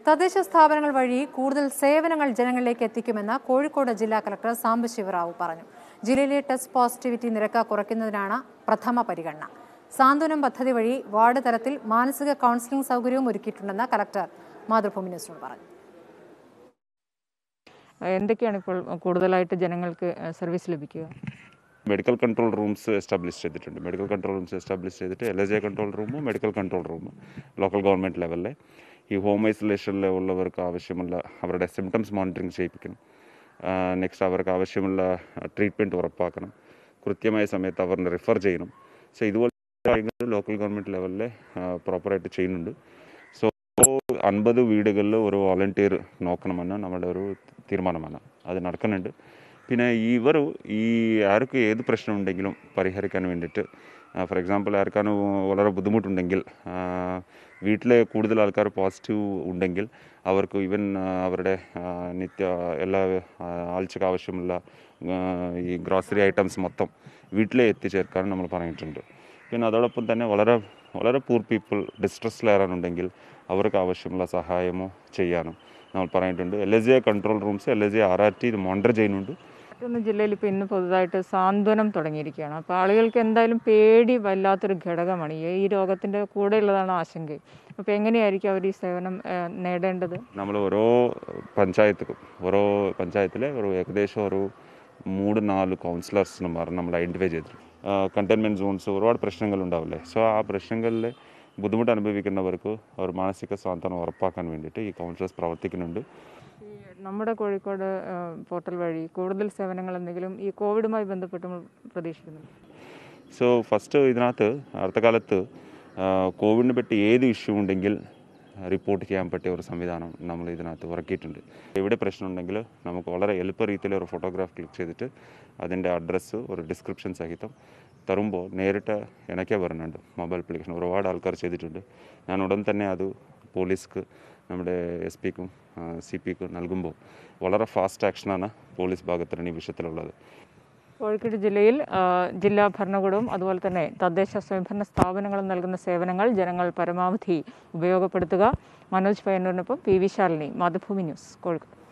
തദ്ദേശ സ്ഥാപനങ്ങൾ വഴി കൂടുതൽ സേവനങ്ങൾ ജനങ്ങളിലേക്ക് എത്തിക്കുമെന്ന് കോഴിക്കോട് ജില്ലാ കളക്ടർ സാംബശിവറാവു പറഞ്ഞു ജില്ലയിലെ ടെസ്റ്റ് പോസിറ്റിവിറ്റി നിരക്ക് കുറയ്ക്കുന്നതിനാണ് പ്രഥമ പരിഗണന സാന്ത്വനം പദ്ധതി വഴി വാർഡ് തലത്തിൽ മാനസിക കൗൺസിലിംഗ് സൗകര്യവും ഒരുക്കിയിട്ടുണ്ടെന്ന് കളക്ടർ മാതൃഭൂമി ന്യൂസിനോട് പറഞ്ഞു എന്തൊക്കെയാണ് ഇപ്പോൾ കൂടുതലായിട്ട് ജനങ്ങൾക്ക് സർവീസ് ലഭിക്കുക മെഡിക്കൽ കൺട്രോൾ റൂംസ് എസ്റ്റാബ്ലിഷ് ചെയ്തിട്ടുണ്ട് മെഡിക്കൽ കൺട്രോൾ റൂംസ് എസ്റ്റാബ്ലിഷ് ചെയ്തിട്ട് എൽ എസ് എ കൺട്രോൾ റൂമും മെഡിക്കൽ കൺട്രോൾ റൂമും ലോക്കൽ ഗവൺമെൻറ് ലെവലിലെ ഈ ഹോം ഐസൊലേഷനിൽ ഉള്ളവർക്ക് ആവശ്യമുള്ള അവരുടെ സിംറ്റംസ് മോണിറ്ററിങ് ചെയ്യിപ്പിക്കണം നെക്സ്റ്റ് അവർക്ക് ആവശ്യമുള്ള ട്രീറ്റ്മെൻറ്റ് ഉറപ്പാക്കണം കൃത്യമായ സമയത്ത് അവരെ റിഫർ ചെയ്യണം സോ ഇതുപോലെ കാര്യങ്ങൾ ലോക്കൽ ഗവൺമെൻറ് ലെവലിൽ പ്രോപ്പറായിട്ട് ചെയ്യുന്നുണ്ട് സോ അൻപത് വീടുകളിൽ ഒരു വോളണ്ടിയർ നോക്കണമെന്ന് നമ്മുടെ ഒരു തീരുമാനമാണ് അത് നടക്കുന്നുണ്ട് പിന്നെ ഇവർ ഈ ആർക്ക് ഏത് പ്രശ്നം ഉണ്ടെങ്കിലും പരിഹരിക്കാൻ വേണ്ടിയിട്ട് ഫോർ എക്സാമ്പിൾ ആർക്കാണ് വളരെ ബുദ്ധിമുട്ടുണ്ടെങ്കിൽ വീട്ടിലെ കൂടുതൽ ആൾക്കാർ പോസിറ്റീവ് ഉണ്ടെങ്കിൽ അവർക്ക് ഈവൻ അവരുടെ ആ, നിത്യ എല്ലാ ആ, ആഴ്ചക്ക് ആവശ്യമുള്ള ആ, ഈ ഗ്രോസറി ഐറ്റംസ് മൊത്തം വീട്ടിലെ എത്തിച്ചേർക്കാൻ നമ്മൾ പറഞ്ഞിട്ടുണ്ട് പിന്നെ അതോടൊപ്പം തന്നെ വളരെ വളരെ പൂർ പീപ്പിൾ ഡിസ്ട്രസ്സിലേറാനുണ്ടെങ്കിൽ അവർക്ക് ആവശ്യമുള്ള സഹായമോ ചെയ്യാനും നമ്മൾ പറഞ്ഞിട്ടുണ്ട് L S A control rooms L S A R R T ഇത് മോണിറ്റർ ചെയ്യുന്നുണ്ട് മറ്റൊന്ന് ജില്ലയിൽ ഇപ്പോൾ ഇന്ന് പുതുതായിട്ട് സാന്ത്വനം തുടങ്ങിയിരിക്കുകയാണ് അപ്പോൾ ആളുകൾക്ക് എന്തായാലും പേടി വല്ലാത്തൊരു ഘടകമാണ് ഈ ഈ രോഗത്തിൻ്റെ കൂടെയുള്ളതാണ് ആശങ്ക അപ്പോൾ എങ്ങനെയായിരിക്കും അവർ ഈ സേവനം ഏഹ്, നേടേണ്ടത് നമ്മൾ ഓരോ പഞ്ചായത്തുക്കും ഓരോ പഞ്ചായത്തിലെ ഒരു ഏകദേശം ഒരു മൂന്ന് നാല് കൗൺസിലേഴ്സിനുമാർ നമ്മൾ ഐഡൻറ്റിഫൈ ചെയ്തിട്ടുണ്ട് കണ്ടെയ്ൻമെൻറ്റ് സോൺസ് ഒരുപാട് പ്രശ്നങ്ങൾ ഉണ്ടാവില്ലേ സോ ആ പ്രശ്നങ്ങളിൽ ബുദ്ധിമുട്ട് അനുഭവിക്കുന്നവർക്ക് ഒരു മാനസിക സ്വാന്തനം ഉറപ്പാക്കാൻ വേണ്ടിയിട്ട് ഈ കൗൺസിലേഴ്സ് പ്രവർത്തിക്കുന്നുണ്ട് ഈ നമ്മുടെ കോഴിക്കോട് ഏഹ്, പോർട്ടൽ വഴി കൂടുതൽ സേവനങ്ങൾ എന്തെങ്കിലും ഈ കോവിഡുമായി ബന്ധപ്പെട്ട് നമ്മൾ പ്രതീക്ഷിക്കുന്നു സോ ഫസ്റ്റ് ഇതിനകത്ത് അടുത്ത കാലത്ത് കോവിഡിനെ പറ്റി ഏത് ഇഷ്യൂ ഉണ്ടെങ്കിൽ റിപ്പോർട്ട് ചെയ്യാൻ പറ്റിയ ഒരു സംവിധാനം നമ്മൾ ഇതിനകത്ത് ഇറക്കിയിട്ടുണ്ട് എവിടെ പ്രശ്നമുണ്ടെങ്കിൽ നമുക്ക് വളരെ എളുപ്പ രീതിയിൽ ഒരു ഫോട്ടോഗ്രാഫ് ക്ലിക്ക് ചെയ്തിട്ട് അതിൻ്റെ അഡ്രസ്സ് ഒരു ഡിസ്ക്രിപ്ഷൻ സഹിതം തരുമ്പോൾ നേരിട്ട് എനിക്കേ വരുന്നുണ്ട് മൊബൈൽ അപ്ലിക്കേഷൻ ഒരുപാട് ആൾക്കാർ ചെയ്തിട്ടുണ്ട് ഞാൻ ഉടൻ തന്നെ അത് പോലീസ്ക്ക് നമ്മുടെ എസ് പിക്കും സി പിക്കും നൽകുമ്പോൾ വളരെ ഫാസ്റ്റ് ആക്ഷനാണ് പോലീസ് ഭാഗത്താണ് ഈ വിഷയത്തിലുള്ളത് കോഴിക്കോട് ജില്ലയിൽ ആ, ജില്ലാ ഭരണകൂടവും അതുപോലെ തന്നെ തദ്ദേശ സ്വയംഭരണ സ്ഥാപനങ്ങളും നൽകുന്ന സേവനങ്ങൾ ജനങ്ങൾ പരമാവധി ഉപയോഗപ്പെടുത്തുക മനോജ് പയ്യന്നൂരിനൊപ്പം P V Shalini Mathrubhumi news Kozhikode